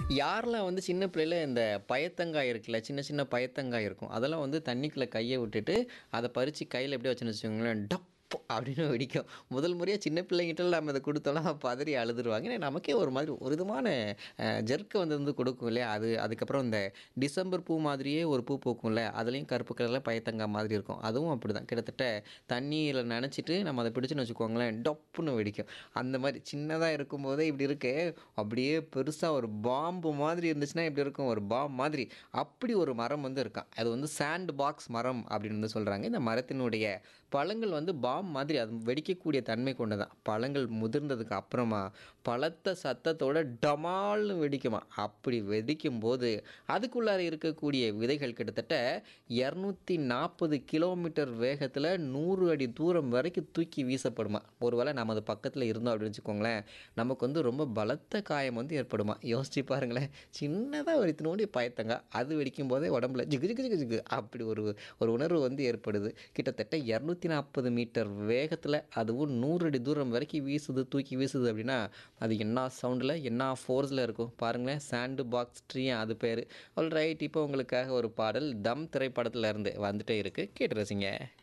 யாரெல்லாம் வந்து சின்ன பிள்ளையில இந்த பயத்தங்காய் இருக்குல்ல சின்ன சின்ன பயத்தங்காய் இருக்கும் அதெல்லாம் வந்து தண்ணிக்குள்ளே கையை விட்டுட்டு அதை பறித்து கையில் எப்படியே வச்சுன்னு வச்சுக்கோங்களேன் டப் அப்படின்னு வெடிக்கும் முதல் முறையாக சின்ன பிள்ளைங்கிட்ட நம்ம இதை கொடுத்தோம்னா பதறி அழுதுருவாங்க ஏன்னா நமக்கே ஒரு மாதிரி ஒரு விதமான ஜெர்க்கை வந்து வந்து கொடுக்கும் இல்லையா அது அதுக்கப்புறம் இந்த டிசம்பர் பூ மாதிரியே ஒரு பூ பூக்கும்ல அதுலேயும் கருப்பு கலரில் பயத்தங்காய் மாதிரி இருக்கும் அதுவும் அப்படி தான் கிட்டத்தட்ட தண்ணியில் நனைச்சிட்டு நம்ம அதை பிடிச்சுன்னு வச்சுக்கோங்களேன் டப்புன்னு வெடிக்கும் அந்த மாதிரி சின்னதாக இருக்கும்போதே இப்படி இருக்கு அப்படியே பெருசாக ஒரு பாம்பு மாதிரி இருந்துச்சுன்னா இப்படி இருக்கும் ஒரு பாம் மாதிரி அப்படி ஒரு மரம் வந்து இருக்கான் அது வந்து சாண்ட் பாக்ஸ் மரம் அப்படின்னு வந்து சொல்கிறாங்க இந்த மரத்தினுடைய பழங்கள் வந்து பாம் மாதிரி அது வெடிக்கக்கூடிய தன்மை கொண்டதான் பழங்கள் முதிர்ந்ததுக்கு அப்புறமா பழத்த சத்தத்தோட டமால்னு வெடிக்குமா அப்படி வெடிக்கும் போது அதுக்குள்ளார இருக்கக்கூடிய விதைகள் கிட்டத்தட்ட இரநூத்தி நாற்பது கிலோமீட்டர் வேகத்தில் நூறு அடி தூரம் வரைக்கும் தூக்கி வீசப்படுமா ஒருவேளை நம்ம அது பக்கத்தில் இருந்தோம் அப்படின்னு வச்சுக்கோங்களேன் நமக்கு வந்து ரொம்ப பலத்த காயம் வந்து ஏற்படுமா யோசிச்சு பாருங்களேன் சின்னதாக ஒரு இத்தினோடி பயத்தங்க அது வெடிக்கும் போதே உடம்புல ஜிகு ஜிகு ஜிகு ஜிகு அப்படி ஒரு ஒரு உணர்வு வந்து ஏற்படுது கிட்டத்தட்ட இரநூத்தி நாற்பது மீட்டர் வேகத்தில் அதுவும் நூறு அடி தூரம் வரைக்கும் வீசுது தூக்கி வீசுது அப்படின்னா அது என்ன சவுண்டில் என்ன ஃபோர்ஸில் இருக்கும் பாருங்களேன் சாண்டு பாக்ஸ் ட்ரீ அது பேர் ஆல் ரைட் இப்போ உங்களுக்காக ஒரு பாடல் தம் திரைப்படத்துல இருந்து வந்துட்டே இருக்கு கேட்டு ரசிங்க